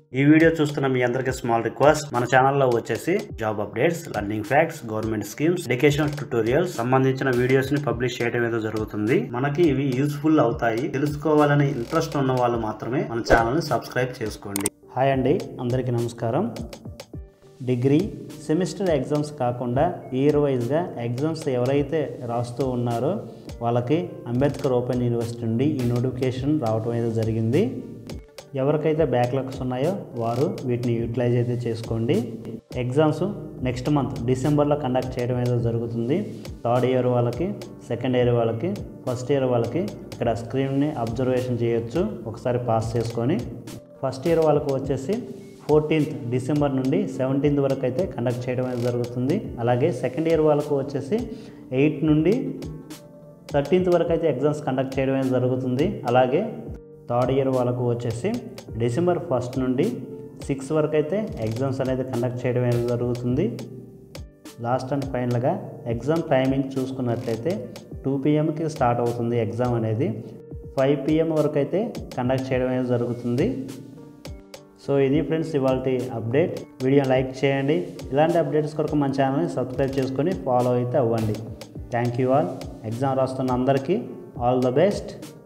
ఈ వీడియో చూస్తున్న మీ అందరికీ స్మాల్ రిక్వెస్ట్ మన ఛానల్లో వచ్చేసి job updates learning facts government schemes education tutorials సంబంధించిన వీడియోస్ ని పబ్లిష్ చేయడం ఏదో జరుగుతుంది మనకి ఇవి యూస్ఫుల్ అవుతాయి తెలుసుకోవాలని ఇంట్రెస్ట్ ఉన్న వాళ్ళు మాత్రమే మన ఛానల్ ని సబ్స్క్రైబ్ చేసుకోండి హాయ్ అండి అందరికీ నమస్కారం డిగ్రీ సెమిస్టర్ ఎగ్జామ్స్ కాకుండా ఇయర్ వైజ్గా ఎగ్జామ్స్ ఎవరైతే రాస్తూ ఉన్నారో వాళ్ళకి అంబేద్కర్ ఓపెన్ యూనివర్సిటీ నుండి ఈ నోటిఫికేషన్ రావటం అయితే జరిగింది ఎవరికైతే బ్యాక్లాగ్స్ ఉన్నాయో వారు వీటిని యూటిలైజ్ అయితే చేసుకోండి ఎగ్జామ్స్ నెక్స్ట్ మంత్ డిసెంబర్లో కండక్ట్ చేయడం అయితే జరుగుతుంది థర్డ్ ఇయర్ వాళ్ళకి సెకండ్ ఇయర్ వాళ్ళకి ఫస్ట్ ఇయర్ వాళ్ళకి ఇక్కడ స్క్రీన్ని అబ్జర్వేషన్ చేయొచ్చు ఒకసారి పాస్ చేసుకొని ఫస్ట్ ఇయర్ వాళ్ళకు వచ్చేసి ఫోర్టీన్త్ డిసెంబర్ నుండి సెవెంటీన్త్ వరకు అయితే కండక్ట్ చేయడం అనేది జరుగుతుంది అలాగే సెకండ్ ఇయర్ వాళ్ళకు వచ్చేసి ఎయిట్ నుండి థర్టీన్త్ వరకు అయితే ఎగ్జామ్స్ కండక్ట్ చేయడం అనేది జరుగుతుంది అలాగే థర్డ్ ఇయర్ వాళ్ళకు వచ్చేసి డిసెంబర్ ఫస్ట్ నుండి సిక్స్ వరకు అయితే ఎగ్జామ్స్ అనేది కండక్ట్ చేయడం అనేది జరుగుతుంది లాస్ట్ అండ్ ఫైనల్గా ఎగ్జామ్ టైమింగ్ చూసుకున్నట్లయితే టూ పిఎంకి స్టార్ట్ అవుతుంది ఎగ్జామ్ అనేది ఫైవ్ పిఎం వరకు అయితే కండక్ట్ చేయడం అనేది జరుగుతుంది సో ఇది ఫ్రెండ్స్ ఇవాళ అప్డేట్ వీడియో లైక్ చేయండి ఇలాంటి అప్డేట్స్ కొరకు మన ఛానల్ని సబ్స్క్రైబ్ చేసుకొని ఫాలో అయితే అవ్వండి థ్యాంక్ యూ ఆల్ ఎగ్జామ్ రాస్తున్న అందరికీ ఆల్ ద బెస్ట్